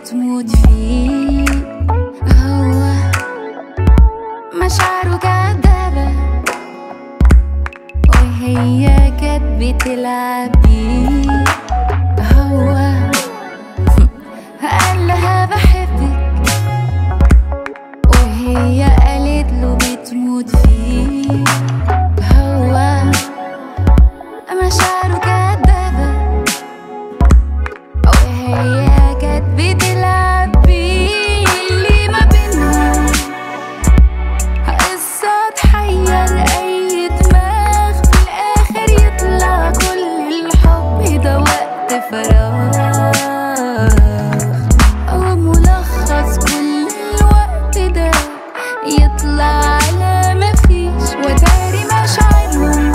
بتموت فيه هو مشاعره كدابة وهي كانت بتلعب بيه هو قال لها بحبك وهي قالت له بتموت فيه هو مشاعره كدابة وهي كانت بتلعب بيه اللي ما بينهم قصة تحير أي دماغ في الآخر يطلع كل الحب ده وقت فراغ أو ملخص كل الوقت ده يطلع على مفيش وتاري مشاعرهم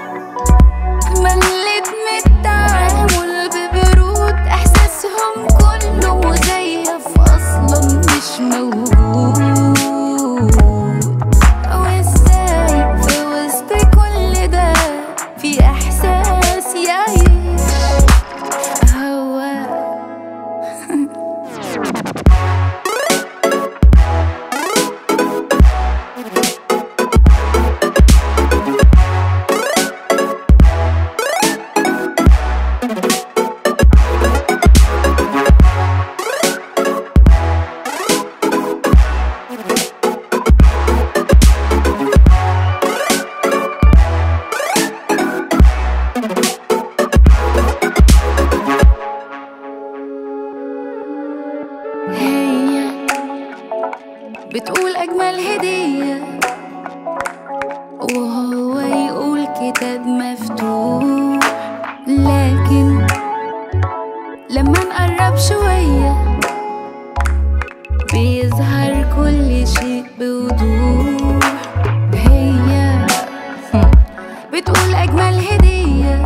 ملت من التعامل ببرود احساسهم كله مزيف اصلا مش موجود وازاي في وسط كل ده في احساس يعيش هو هي بتقول أجمل هدية وهو يقول كتاب مفتوح لكن لما نقرب شوية بيظهر كل شيء بوضوح هي بتقول أجمل هدية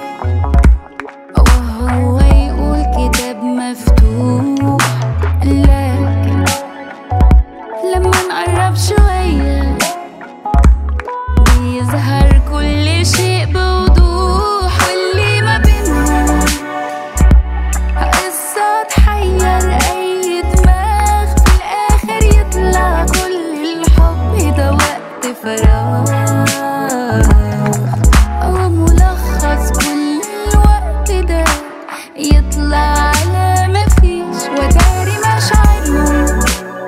وهو يقول كتاب مفتوح لكن لما نقرب شوية بيظهر كل شيء بوضوح واللي ما بينهم قصة تحير أي دماغ في الآخر يطلع كل الحب ده وقت فراغ أو ملخص كل الوقت ده يطلع على مفيش وتاري مشاعرهم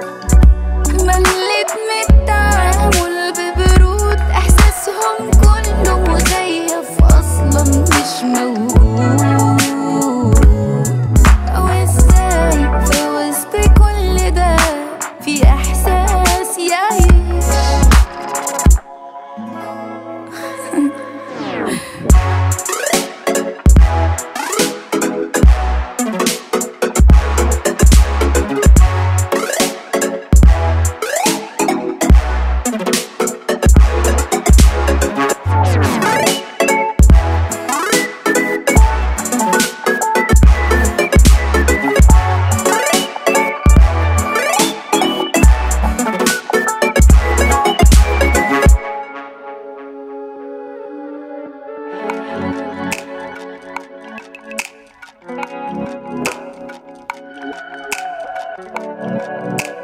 ملت من التعامل ببرود احساسهم كله مزيف اصلا مش موجود وازاي في وسط كل ده في احساس يعيش Thank